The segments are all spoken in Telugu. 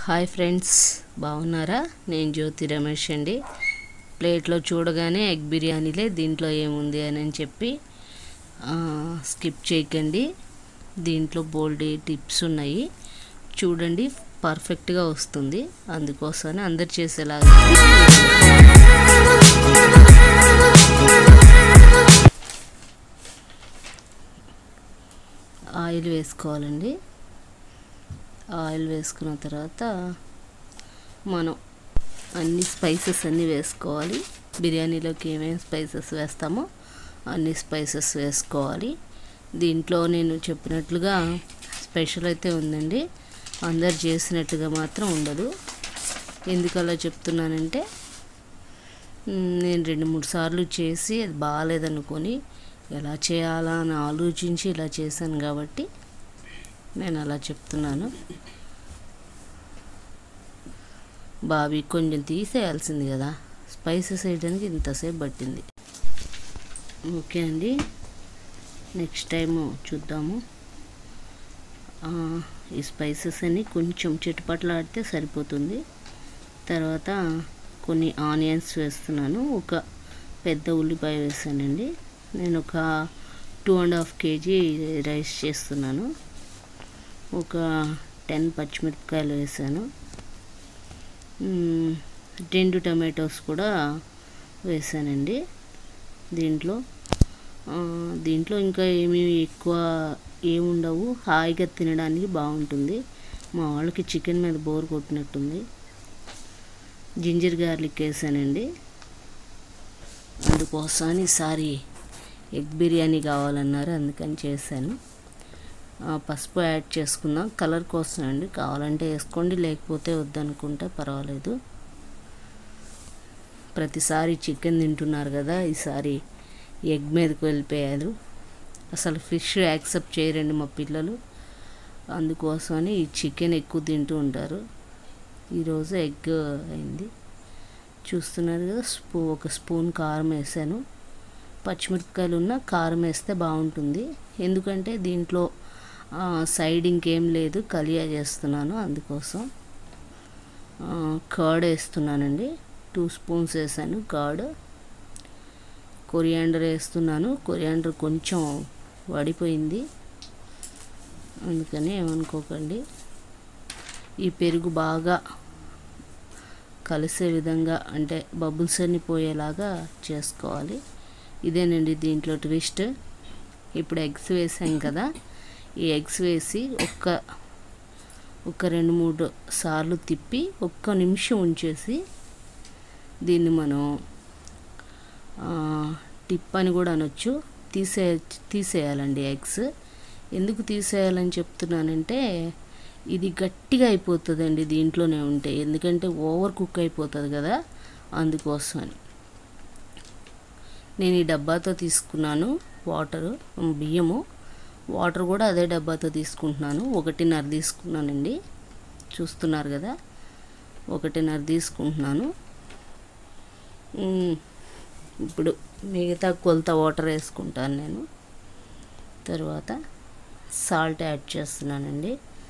హాయ్ ఫ్రెండ్స్ బాగున్నారా నేను జ్యోతి రమేష్ అండి ప్లేట్లో చూడగానే ఎగ్ బిర్యానీలే దీంట్లో ఏముంది అని చెప్పి ఆ, స్కిప్ చేయకండి దీంట్లో బోల్డ్ టిప్స్ ఉన్నాయి చూడండి పర్ఫెక్ట్గా వస్తుంది అందుకోసమని అందరు చేసేలాగా ఆయిల్ వేసుకోవాలండి ఆయిల్ వేసుకున్న తర్వాత మనం అన్ని స్పైసెస్ అన్నీ వేసుకోవాలి బిర్యానీలోకి ఏమేమి స్పైసెస్ వేస్తామో అన్ని స్పైసెస్ వేసుకోవాలి దీంట్లో నేను చెప్పినట్లుగా స్పెషల్ అయితే ఉందండి అందరు చేసినట్టుగా మాత్రం ఉండదు ఎందుకు అలా చెప్తున్నానంటే మ్, నేను రెండు మూడు సార్లు చేసి అది బాగాలేదనుకొని ఎలా చేయాలా అని ఆలోచించి ఇలా చేశాను కాబట్టి నేను అలా చెప్తున్నాను బాబీ కొంచెం తీసేయాల్సింది కదా స్పైసెస్ వేయడానికి ఇంతసేపు పట్టింది ఓకే అండి నెక్స్ట్ టైము చూద్దాము ఆ, ఈ స్పైసెస్ అన్ని కొంచెం చిటపట్లాడితే సరిపోతుంది తర్వాత కొన్ని ఆనియన్స్ వేస్తున్నాను ఒక పెద్ద ఉల్లిపాయ వేసానండి నేను ఒక two and half KG rice చేస్తున్నాను ఒక టెన్ పచ్చిమిరపకాయలు వేసాను మ్మ్, రెండు టమాటోస్ కూడా వేసానండి దీంట్లో ఆ, దీంట్లో ఇంకా ఏమీ ఎక్కువ ఏముండవు హాయిగా తినడానికి బాగుంటుంది మా వాళ్ళకి చికెన్ మీద బోర్ కొట్టినట్టుంది జింజర్ గార్లిక్ వేసానండి అందుకోసమని ఈసారి ఎగ్ బిర్యానీ కావాలన్నారు అందుకని చేశాను ఆ, పసుపు యాడ్ చేసుకుందాం కలర్ కోసం అండి కావాలంటే వేసుకోండి లేకపోతే వద్దనుకుంటే పర్వాలేదు ప్రతిసారి చికెన్ తింటున్నారు కదా ఈసారి ఎగ్ మీదకి వెళ్ళిపోయారు అసలు ఫిష్ యాక్సెప్ట్ చేయరండి మా పిల్లలు అందుకోసమని ఈ చికెన్ ఎక్కువ తింటూ ఉంటారు ఈరోజు ఎగ్ అయింది చూస్తున్నారు కదా స్పూ ఒక స్పూన్ కారం వేసాను పచ్చిమిరపకాయలు ఉన్న కారం వేస్తే బాగుంటుంది ఎందుకంటే దీంట్లో ఆ, సైడ్ ఇంకేం లేదు కలియా చేస్తున్నాను అందుకోసం ఆ, కర్డ్ వేస్తున్నానండి టూ స్పూన్స్ వేసాను కర్డ్ కొరియాండర్ వేస్తున్నాను కొరియాండర్ కొంచెం వడిపోయింది అందుకని ఏమనుకోకండి ఈ పెరుగు బాగా కలిసే విధంగా అంటే బబుల్స్ అన్ని పోయేలాగా చేసుకోవాలి ఇదేనండి దీంట్లో ట్విస్ట్ ఇప్పుడు ఎగ్స్ వేసాం కదా ఈ ఎగ్స్ వేసి ఒక్క ఒక రెండు మూడు సార్లు తిప్పి ఒక్క నిమిషం ఉంచేసి దీన్ని మనం ఆ, టిప్ అని కూడా అనొచ్చు తీసే తీసేయాలండి ఎగ్స్ ఎందుకు తీసేయాలని చెప్తున్నానంటే ఇది గట్టిగా అయిపోతుందండి దీంట్లోనే ఉంటే ఎందుకంటే ఓవర్ కుక్ అయిపోతుంది కదా అందుకోసమని నేను ఈ డబ్బాతో తీసుకున్నాను వాటరు బియ్యము వాటర్ కూడా అదే డబ్బాతో తీసుకుంటున్నాను ఒకటిన్నర తీసుకున్నానండి చూస్తున్నారు కదా ఒకటిన్నర తీసుకుంటున్నాను ఉమ్, ఇప్పుడు మిగతా కొలత వాటర్ వేసుకుంటాను నేను తర్వాత సాల్ట్ యాడ్ చేస్తున్నానండి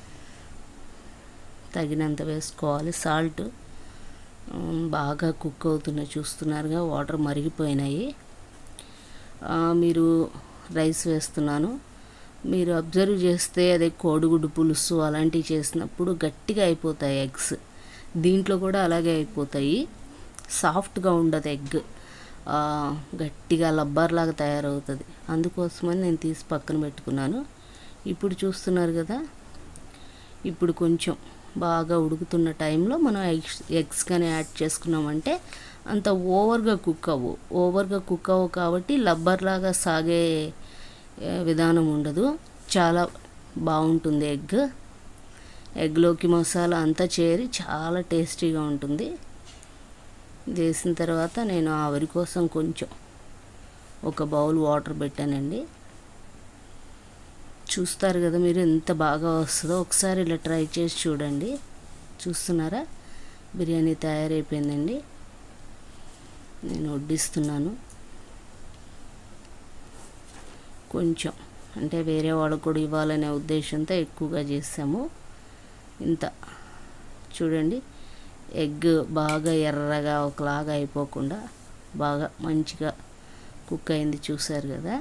తగినంత వేసుకోవాలి సాల్ట్ ఉమ్, బాగా కుక్ అవుతున్నాయి చూస్తున్నారుగా వాటర్ మరిగిపోయినాయి ఆ, మీరు రైస్ వేస్తున్నాను మీరు అబ్జర్వ్ చేస్తే అదే కోడిగుడ్డు పులుసు అలాంటివి చేసినప్పుడు గట్టిగా అయిపోతాయి ఎగ్స్ దీంట్లో కూడా అలాగే అయిపోతాయి సాఫ్ట్గా ఉండదు ఎగ్ ఆ, గట్టిగా లబ్బర్లాగా తయారవుతుంది అందుకోసమని నేను తీసి పక్కన పెట్టుకున్నాను ఇప్పుడు చూస్తున్నారు కదా ఇప్పుడు కొంచెం బాగా ఉడుకుతున్న టైంలో మనం ఎగ్స్ ఎగ్స్ కానీ యాడ్ చేసుకున్నామంటే అంత ఓవర్గా కుక్ అవ్వు ఓవర్గా కుక్ అవ్వు కాబట్టి లబ్బర్లాగా సాగే ఏ, విధానం ఉండదు చాలా బాగుంటుంది ఎగ్ ఎగ్లోకి మసాలా అంతా చేరి చాలా టేస్టీగా ఉంటుంది ఇది వేసిన తర్వాత నేను ఆవిరి కోసం కొంచెం ఒక బౌల్ వాటర్ పెట్టానండి చూస్తారు కదా మీరు ఎంత బాగా వస్తుందో ఒకసారి ఇలా ట్రై చేసి చూడండి చూస్తున్నారా బిర్యానీ తయారైపోయిందండి నేను వడ్డిస్తున్నాను కొంచెం అంటే వేరే వాళ్ళకు కూడా ఇవ్వాలనే ఉద్దేశంతో ఎక్కువగా చేసాము ఇంత చూడండి ఎగ్ బాగా ఎర్రగా ఒకలాగా అయిపోకుండా బాగా మంచిగా కుక్ అయింది చూసారు కదా